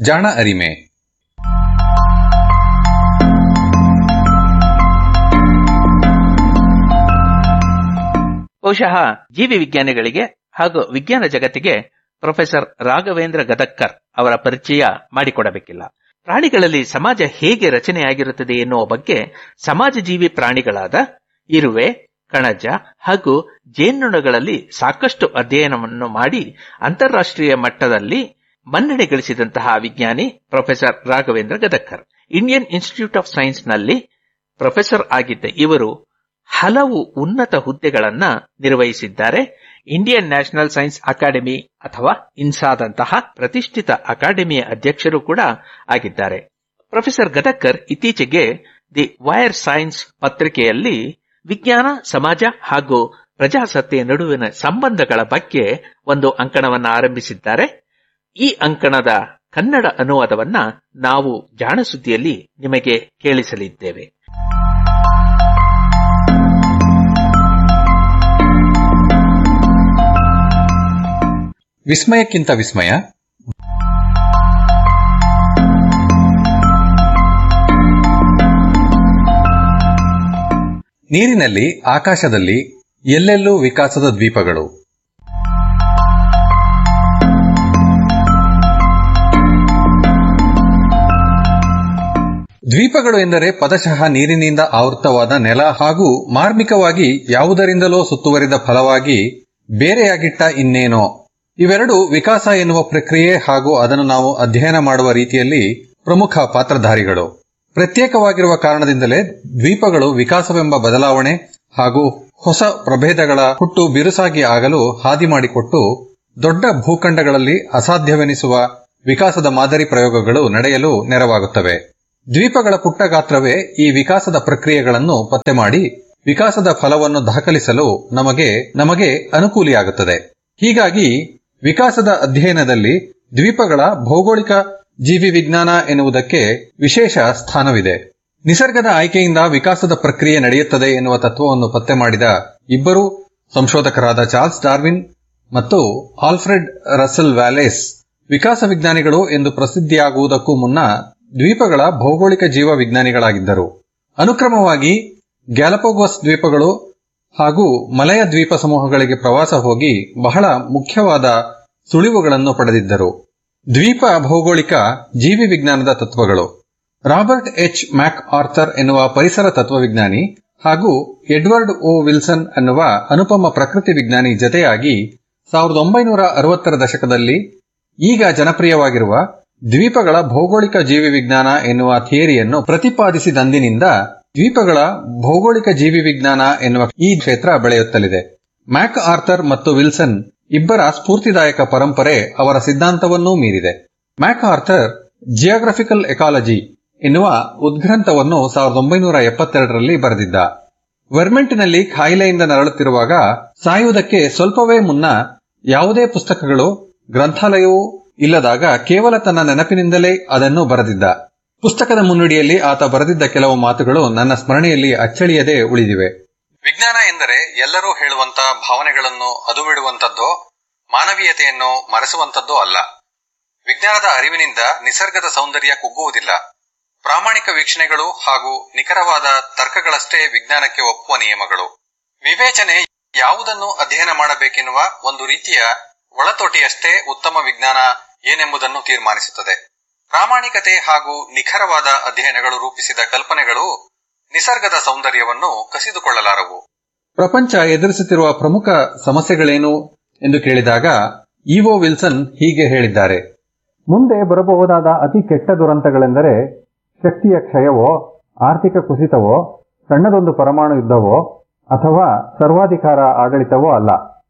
ಜಾಣ ಅರಿಮೆ ಬಹುಶಃ ಜೀವಿ ವಿಜ್ಞಾನಿಗಳಿಗೆ ಹಾಗೂ ವಿಜ್ಞಾನ ಜಗತ್ತಿಗೆ ಪ್ರೊಫೆಸರ್ ರಾಘವೇಂದ್ರ ಗದಕ್ಕರ್ ಅವರ ಪರಿಚಯ ಮಾಡಿಕೊಡಬೇಕಿಲ್ಲ ಪ್ರಾಣಿಗಳಲ್ಲಿ ಸಮಾಜ ಹೇಗೆ ರಚನೆಯಾಗಿರುತ್ತದೆ ಎನ್ನುವ ಬಗ್ಗೆ ಸಮಾಜ ಜೀವಿ ಪ್ರಾಣಿಗಳಾದ ಇರುವೆ ಕಣಜ ಹಾಗೂ ಜೇನುನೊಣಗಳಲ್ಲಿ ಸಾಕಷ್ಟು ಅಧ್ಯಯನವನ್ನು ಮಾಡಿ ಅಂತಾರಾಷ್ಟ್ರೀಯ ಮಟ್ಟದಲ್ಲಿ ಮನ್ನಣೆ ಗಳಿಸಿದಂತಹ ವಿಜ್ಞಾನಿ professor Raghavendra Gadagkar Indian Institute of Science ನಲ್ಲಿ ಪ್ರೊಫೆಸರ್ ಆಗಿದ್ದ ಇವರು ಹಲವು ಉನ್ನತ ಹುದ್ದೆಗಳನ್ನ ನಿರ್ವಹಿಸಿದ್ದಾರೆ ಇಂಡಿಯನ್ ನ್ಯಾಷನಲ್ ಸೈನ್ಸ್ ಅಕಾಡೆಮಿ ಅಥವಾ ಇನ್ಸಾದಂತಹ ಪ್ರತಿಷ್ಠಿತ ಅಕಾಡೆಮಿಯ ಅಧ್ಯಕ್ಷರು ಕೂಡ ಆಗಿದ್ದಾರೆ ಪ್ರೊಫೆಸರ್ ಗದಕ್ಕರ್ ಇತ್ತೀಚೆಗೆ ದಿ ವೈರ್ ಸೈನ್ಸ್ ಪತ್ರಿಕೆಯಲ್ಲಿ ವಿಜ್ಞಾನ ಸಮಾಜ ಹಾಗೂ ಪ್ರಜಾಸತ್ತೆಯ ನಡುವಿನ ಸಂಬಂಧಗಳ ಬಗ್ಗೆ ಒಂದು ಅಂಕಣವನ್ನು ಆರಂಭಿಸಿದ್ದಾರೆ ಈ ಅಂಕಣದ ಕನ್ನಡ ಅನುವಾದವನ್ನ ನಾವು ಜಾಣಸುದ್ದಿಯಲ್ಲಿ ನಿಮಗೆ ಕೇಳಿಸಲಿದ್ದೇವೆ ವಿಸ್ಮಯಕ್ಕಿಂತ ವಿಸ್ಮಯ ನೀರಿನಲ್ಲಿ ಆಕಾಶದಲ್ಲಿ ಎಲ್ಲೆಲ್ಲೂ ವಿಕಾಸದ ದ್ವೀಪಗಳು ದ್ವೀಪಗಳು ಎಂದರೆ ಪದಶಃ ನೀರಿನಿಂದ ಆವೃತವಾದ ನೆಲ ಹಾಗೂ ಮಾರ್ಮಿಕವಾಗಿ ಯಾವುದರಿಂದಲೋ ಸುತ್ತುವರಿದ ಫಲವಾಗಿ ಬೇರೆಯಾಗಿಟ್ಟ ಇನ್ನೇನೋ ಇವೆರಡು ವಿಕಾಸ ಎನ್ನುವ ಪ್ರಕ್ರಿಯೆ ಹಾಗೂ ಅದನ್ನು ನಾವು ಅಧ್ಯಯನ ಮಾಡುವ ರೀತಿಯಲ್ಲಿ ಪ್ರಮುಖ ಪಾತ್ರಧಾರಿಗಳು ಪ್ರತ್ಯೇಕವಾಗಿರುವ ಕಾರಣದಿಂದಲೇ ದ್ವೀಪಗಳು ವಿಕಾಸವೆಂಬ ಬದಲಾವಣೆ ಹಾಗೂ ಹೊಸ ಪ್ರಭೇದಗಳ ಹುಟ್ಟು ಬಿರುಸಾಗಿ ಆಗಲು ಹಾದಿ ಮಾಡಿಕೊಟ್ಟು ದೊಡ್ಡ ಭೂಖಂಡಗಳಲ್ಲಿ ಅಸಾಧ್ಯವೆನಿಸುವ ವಿಕಾಸದ ಮಾದರಿ ಪ್ರಯೋಗಗಳು ನಡೆಯಲು ನೆರವಾಗುತ್ತವೆ ದ್ವೀಪಗಳ ಪುಟ್ಟ ಗಾತ್ರವೇ ಈ ವಿಕಾಸದ ಪ್ರಕ್ರಿಯೆಗಳನ್ನು ಪತ್ತೆ ಮಾಡಿ ವಿಕಾಸದ ಫಲವನ್ನು ದಾಖಲಿಸಲು ನಮಗೆ ನಮಗೆ ಅನುಕೂಲಿಯಾಗುತ್ತದೆ ಹೀಗಾಗಿ ವಿಕಾಸದ ಅಧ್ಯಯನದಲ್ಲಿ ದ್ವೀಪಗಳ ಭೌಗೋಳಿಕ ಜೀವಿ ವಿಜ್ಞಾನ ಎನ್ನುವುದಕ್ಕೆ ವಿಶೇಷ ಸ್ಥಾನವಿದೆ ನಿಸರ್ಗದ ಆಯ್ಕೆಯಿಂದ ವಿಕಾಸದ ಪ್ರಕ್ರಿಯೆ ನಡೆಯುತ್ತದೆ ಎನ್ನುವ ತತ್ವವನ್ನು ಪತ್ತೆ ಮಾಡಿದ ಇಬ್ಬರು ಸಂಶೋಧಕರಾದ ಚಾರ್ಲ್ಸ್ ಡಾರ್ವಿನ್ ಮತ್ತು ಆಲ್ಫ್ರೆಡ್ ರಸಲ್ ವ್ಯಾಲೇಸ್ ವಿಕಾಸ ವಿಜ್ಞಾನಿಗಳು ಎಂದು ಪ್ರಸಿದ್ಧಿಯಾಗುವುದಕ್ಕೂ ಮುನ್ನ ದ್ವೀಪಗಳ ಭೌಗೋಳಿಕ ಜೀವ ವಿಜ್ಞಾನಿಗಳಾಗಿದ್ದರು ಅನುಕ್ರಮವಾಗಿ ಗ್ಯಾಲಪೋಗೋಸ್ ದ್ವೀಪಗಳು ಹಾಗೂ ಮಲಯ ದ್ವೀಪ ಸಮೂಹಗಳಿಗೆ ಪ್ರವಾಸ ಹೋಗಿ ಬಹಳ ಮುಖ್ಯವಾದ ಸುಳಿವುಗಳನ್ನು ಪಡೆದಿದ್ದರು ದ್ವೀಪ ಭೌಗೋಳಿಕ ಜೀವಿ ವಿಜ್ಞಾನದ ತತ್ವಗಳು ರಾಬರ್ಟ್ ಎಚ್ ಮ್ಯಾಕ್ ಆರ್ಥರ್ ಎನ್ನುವ ಪರಿಸರ ತತ್ವವಿಜ್ಞಾನಿ ಹಾಗೂ ಎಡ್ವರ್ಡ್ ಓ ವಿಲ್ಸನ್ ಎನ್ನುವ ಅನುಪಮ ಪ್ರಕೃತಿ ವಿಜ್ಞಾನಿ ಜತೆಯಾಗಿ ಸಾವಿರದ ಒಂಬೈನೂರ ಅರವತ್ತರ ದಶಕದಲ್ಲಿ ಈಗ ಜನಪ್ರಿಯವಾಗಿರುವ ದ್ವೀಪಗಳ ಭೌಗೋಳಿಕ ಜೀವಿ ವಿಜ್ಞಾನ ಎನ್ನುವ ಥಿಯರಿಯನ್ನು ಪ್ರತಿಪಾದಿಸಿದಂದಿನಿಂದ ದ್ವೀಪಗಳ ಭೌಗೋಳಿಕ ಜೀವಿ ವಿಜ್ಞಾನ ಎನ್ನುವ ಈ ಕ್ಷೇತ್ರ ಬೆಳೆಯುತ್ತಲಿದೆ ಮ್ಯಾಕ್ ಆರ್ಥರ್ ಮತ್ತು ವಿಲ್ಸನ್ ಇಬ್ಬರ ಸ್ಫೂರ್ತಿದಾಯಕ ಪರಂಪರೆ ಅವರ ಸಿದ್ಧಾಂತವನ್ನೂ ಮೀರಿದೆ ಮ್ಯಾಕ್ ಆರ್ಥರ್ ಜಿಯೋಗ್ರಫಿಕಲ್ ಎಕಾಲಜಿ ಎನ್ನುವ ಉದ್ಗ್ರಂಥವನ್ನು ಸಾವಿರದ ಒಂಬೈನೂರ ಎಪ್ಪತ್ತೆರಡರಲ್ಲಿ ಬರೆದಿದ್ದ ವೆರ್ಮೆಂಟ್ನಲ್ಲಿ ಕಾಯಿಲೆಯಿಂದ ನರಳುತ್ತಿರುವಾಗ ಸಾಯುವುದಕ್ಕೆ ಸ್ವಲ್ಪವೇ ಮುನ್ನ ಯಾವುದೇ ಪುಸ್ತಕಗಳು ಗ್ರಂಥಾಲಯವೂ ಇಲ್ಲದಾಗ ಕೇವಲ ತನ್ನ ನೆನಪಿನಿಂದಲೇ ಅದನ್ನು ಬರೆದಿದ್ದ ಪುಸ್ತಕದ ಮುನ್ನುಡಿಯಲ್ಲಿ ಆತ ಬರೆದಿದ್ದ ಕೆಲವು ಮಾತುಗಳು ನನ್ನ ಸ್ಮರಣೆಯಲ್ಲಿ ಅಚ್ಚಳಿಯದೆ ಉಳಿದಿವೆ ವಿಜ್ಞಾನ ಎಂದರೆ ಎಲ್ಲರೂ ಹೇಳುವಂತ ಭಾವನೆಗಳನ್ನು ಅದುಬಿಡುವಂತದ್ದೋ ಮಾನವೀಯತೆಯನ್ನು ಮರೆಸುವಂತದ್ದೋ ಅಲ್ಲ ವಿಜ್ಞಾನದ ಅರಿವಿನಿಂದ ನಿಸರ್ಗದ ಸೌಂದರ್ಯ ಕುಗ್ಗುವುದಿಲ್ಲ ಪ್ರಾಮಾಣಿಕ ವೀಕ್ಷಣೆಗಳು ಹಾಗೂ ನಿಖರವಾದ ತರ್ಕಗಳಷ್ಟೇ ವಿಜ್ಞಾನಕ್ಕೆ ಒಪ್ಪುವ ನಿಯಮಗಳು ವಿವೇಚನೆ ಯಾವುದನ್ನು ಅಧ್ಯಯನ ಮಾಡಬೇಕೆನ್ನುವ ಒಂದು ರೀತಿಯ ಒಳತೋಟಿಯಷ್ಟೇ ಉತ್ತಮ ವಿಜ್ಞಾನ ಏನೆಂಬುದನ್ನು ತೀರ್ಮಾನಿಸುತ್ತದೆ ಪ್ರಾಮಾಣಿಕತೆ ಹಾಗೂ ನಿಖರವಾದ ಅಧ್ಯಯನಗಳು ರೂಪಿಸಿದ ಕಲ್ಪನೆಗಳು ನಿಸರ್ಗದ ಸೌಂದರ್ಯವನ್ನು ಕಸಿದುಕೊಳ್ಳಲಾರವು ಪ್ರಪಂಚ ಎದುರಿಸುತ್ತಿರುವ ಪ್ರಮುಖ ಸಮಸ್ಯೆಗಳೇನು ಎಂದು ಕೇಳಿದಾಗ ಇಒ ವಿಲ್ಸನ್ ಹೀಗೆ ಹೇಳಿದ್ದಾರೆ ಮುಂದೆ ಬರಬಹುದಾದ ಅತಿ ಕೆಟ್ಟ ದುರಂತಗಳೆಂದರೆ ಶಕ್ತಿಯ ಕ್ಷಯವೋ ಆರ್ಥಿಕ ಕುಸಿತವೋ ಸಣ್ಣದೊಂದು ಪರಮಾಣು ಯುದ್ಧವೋ ಅಥವಾ ಸರ್ವಾಧಿಕಾರ ಆಡಳಿತವೋ ಅಲ್ಲ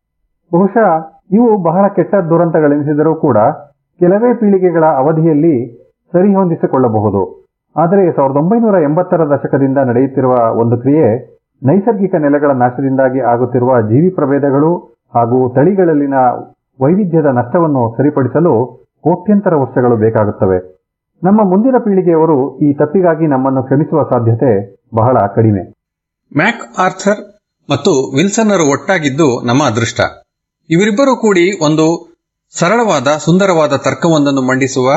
ಬಹುಶಃ ಇವು ಬಹಳ ಕೆಟ್ಟ ದುರಂತಗಳೆನಿಸಿದರೂ ಕೂಡ ಕೆಲವೇ ಪೀಳಿಗೆಗಳ ಅವಧಿಯಲ್ಲಿ ಸರಿಹೊಂದಿಸಿಕೊಳ್ಳಬಹುದು ಆದರೆ ಸಾವಿರದ ಒಂಬೈನೂರ ಎಂಬತ್ತರ ದಶಕದಿಂದ ನಡೆಯುತ್ತಿರುವ ಒಂದು ಕ್ರಿಯೆ ನೈಸರ್ಗಿಕ ನೆಲೆಗಳ ನಾಶದಿಂದಾಗಿ ಆಗುತ್ತಿರುವ ಜೀವಿ ಪ್ರಭೇದಗಳು ಹಾಗೂ ತಳಿಗಳಲ್ಲಿನ ವೈವಿಧ್ಯದ ನಷ್ಟವನ್ನು ಸರಿಪಡಿಸಲು ಕೋಟ್ಯಂತರ ವರ್ಷಗಳು ಬೇಕಾಗುತ್ತವೆ ನಮ್ಮ ಮುಂದಿನ ಪೀಳಿಗೆಯವರು ಈ ತಪ್ಪಿಗಾಗಿ ನಮ್ಮನ್ನು ಕ್ಷಮಿಸುವ ಸಾಧ್ಯತೆ ಬಹಳ ಕಡಿಮೆ ಮ್ಯಾಕ್ ಆರ್ಥರ್ ಮತ್ತು ವಿಲ್ಸನ್ನರು ಒಟ್ಟಾಗಿದ್ದು ನಮ್ಮ ಅದೃಷ್ಟ ಇವರಿಬ್ಬರೂ ಕೂಡಿ ಒಂದು ಸರಳವಾದ ಸುಂದರವಾದ ತರ್ಕವೊಂದನ್ನು ಮಂಡಿಸುವ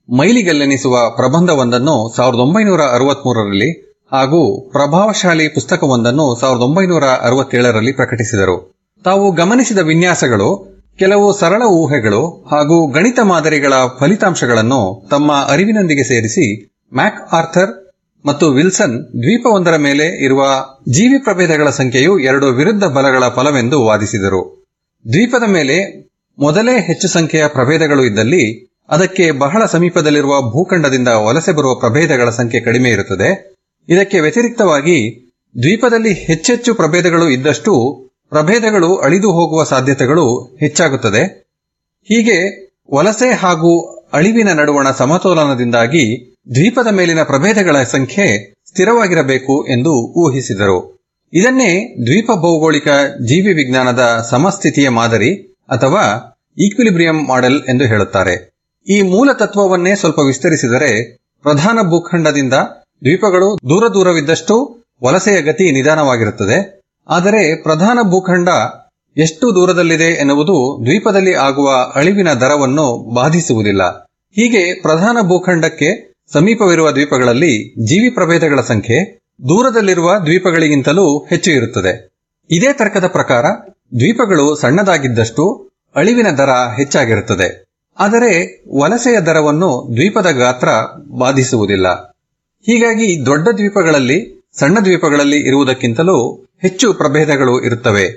ಮೈಲಿಗಲ್ಲೆನಿಸುವ ಪ್ರಬಂಧವೊಂದನ್ನು ಸಾವಿರದ ಒಂಬೈನೂರ ಅರವತ್ಮೂರರಲ್ಲಿ ಹಾಗೂ ಪ್ರಭಾವಶಾಲಿ ಪುಸ್ತಕವೊಂದನ್ನು ಸಾವಿರದ ಒಂಬೈನೂರ ಅರವತ್ತೇಳರಲ್ಲಿ ಪ್ರಕಟಿಸಿದರು ತಾವು ಗಮನಿಸಿದ ವಿನ್ಯಾಸಗಳು ಕೆಲವು ಸರಳ ಊಹೆಗಳು ಹಾಗೂ ಗಣಿತ ಮಾದರಿಗಳ ಫಲಿತಾಂಶಗಳನ್ನು ತಮ್ಮ ಅರಿವಿನೊಂದಿಗೆ ಸೇರಿಸಿ ಮ್ಯಾಕ್ ಆರ್ಥರ್ ಮತ್ತು ವಿಲ್ಸನ್ ದ್ವೀಪವೊಂದರ ಮೇಲೆ ಇರುವ ಜೀವಿ ಪ್ರಭೇದಗಳ ಸಂಖ್ಯೆಯು ಎರಡು ವಿರುದ್ಧ ಬಲಗಳ ಫಲವೆಂದು ವಾದಿಸಿದರು ದ್ವೀಪದ ಮೇಲೆ ಮೊದಲೇ ಹೆಚ್ಚು ಸಂಖ್ಯೆಯ ಪ್ರಭೇದಗಳು ಇದ್ದಲ್ಲಿ ಅದಕ್ಕೆ ಬಹಳ ಸಮೀಪದಲ್ಲಿರುವ ಭೂಖಂಡದಿಂದ ವಲಸೆ ಬರುವ ಪ್ರಭೇದಗಳ ಸಂಖ್ಯೆ ಕಡಿಮೆ ಇರುತ್ತದೆ ಇದಕ್ಕೆ ವ್ಯತಿರಿಕ್ತವಾಗಿ ದ್ವೀಪದಲ್ಲಿ ಹೆಚ್ಚೆಚ್ಚು ಪ್ರಭೇದಗಳು ಇದ್ದಷ್ಟು ಪ್ರಭೇದಗಳು ಅಳಿದು ಹೋಗುವ ಸಾಧ್ಯತೆಗಳು ಹೆಚ್ಚಾಗುತ್ತದೆ ಹೀಗೆ ವಲಸೆ ಹಾಗೂ ಅಳಿವಿನ ನಡುವಣ ಸಮತೋಲನದಿಂದಾಗಿ ದ್ವೀಪದ ಮೇಲಿನ ಪ್ರಭೇದಗಳ ಸಂಖ್ಯೆ ಸ್ಥಿರವಾಗಿರಬೇಕು ಎಂದು ಊಹಿಸಿದರು ಇದನ್ನೇ ದ್ವೀಪ ಭೌಗೋಳಿಕ ಜೀವಿ ವಿಜ್ಞಾನದ ಸಮಸ್ಥಿತಿಯ ಮಾದರಿ ಅಥವಾ ಈಕ್ವಿಲಿಬ್ರಿಯಂ ಮಾಡೆಲ್ ಎಂದು ಹೇಳುತ್ತಾರೆ ಈ ಮೂಲ ತತ್ವವನ್ನೇ ಸ್ವಲ್ಪ ವಿಸ್ತರಿಸಿದರೆ ಪ್ರಧಾನ ಭೂಖಂಡದಿಂದ ದ್ವೀಪಗಳು ದೂರ ದೂರವಿದ್ದಷ್ಟು ವಲಸೆಯ ಗತಿ ನಿಧಾನವಾಗಿರುತ್ತದೆ ಆದರೆ ಪ್ರಧಾನ ಭೂಖಂಡ ಎಷ್ಟು ದೂರದಲ್ಲಿದೆ ಎನ್ನುವುದು ದ್ವೀಪದಲ್ಲಿ ಆಗುವ ಅಳಿವಿನ ದರವನ್ನು ಬಾಧಿಸುವುದಿಲ್ಲ ಹೀಗೆ ಪ್ರಧಾನ ಭೂಖಂಡಕ್ಕೆ ಸಮೀಪವಿರುವ ದ್ವೀಪಗಳಲ್ಲಿ ಜೀವಿ ಪ್ರಭೇದಗಳ ಸಂಖ್ಯೆ ದೂರದಲ್ಲಿರುವ ದ್ವೀಪಗಳಿಗಿಂತಲೂ ಹೆಚ್ಚು ಇರುತ್ತದೆ ಇದೇ ತರ್ಕದ ಪ್ರಕಾರ ದ್ವೀಪಗಳು ಸಣ್ಣದಾಗಿದ್ದಷ್ಟು ಅಳಿವಿನ ದರ ಹೆಚ್ಚಾಗಿರುತ್ತದೆ ಆದರೆ ವಲಸೆಯ ದರವನ್ನು ದ್ವೀಪದ ಗಾತ್ರ ಬಾಧಿಸುವುದಿಲ್ಲ ಹೀಗಾಗಿ ದೊಡ್ಡ ದ್ವೀಪಗಳಲ್ಲಿ ಸಣ್ಣ ದ್ವೀಪಗಳಲ್ಲಿ ಇರುವುದಕ್ಕಿಂತಲೂ ಹೆಚ್ಚು ಪ್ರಭೇದಗಳು ಇರುತ್ತವೆ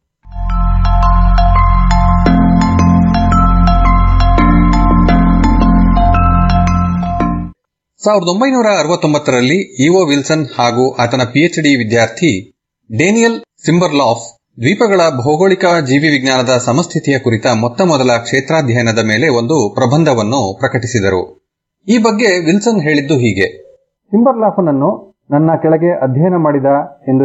ಸಾವಿರದ ಒಂಬೈನೂರ ಅರವತ್ತೊಂಬತ್ತರಲ್ಲಿ ಇಒ ವಿಲ್ಸನ್ ಹಾಗೂ ಆತನ ಪಿಎಚ್ಡಿ ವಿದ್ಯಾರ್ಥಿ ಡೇನಿಯಲ್ ಸಿಂಬರ್ಲಾಫ್ ದ್ವೀಪಗಳ ಭೌಗೋಳಿಕ ಜೀವಿ ವಿಜ್ಞಾನದ ಸಮಸ್ಥಿತಿಯ ಕುರಿತ ಮೊತ್ತ ಮೊದಲ ಕ್ಷೇತ್ರಾಧ್ಯಯನದ ಮೇಲೆ ಒಂದು ಪ್ರಬಂಧವನ್ನು ಪ್ರಕಟಿಸಿದರು ಈ ಬಗ್ಗೆ ವಿಲ್ಸನ್ ಹೇಳಿದ್ದು ಹೀಗೆ ಸಿಂಬರ್ಲಾಫನನ್ನು ನನ್ನ ಕೆಳಗೆ ಅಧ್ಯಯನ ಮಾಡಿದ ಎಂದು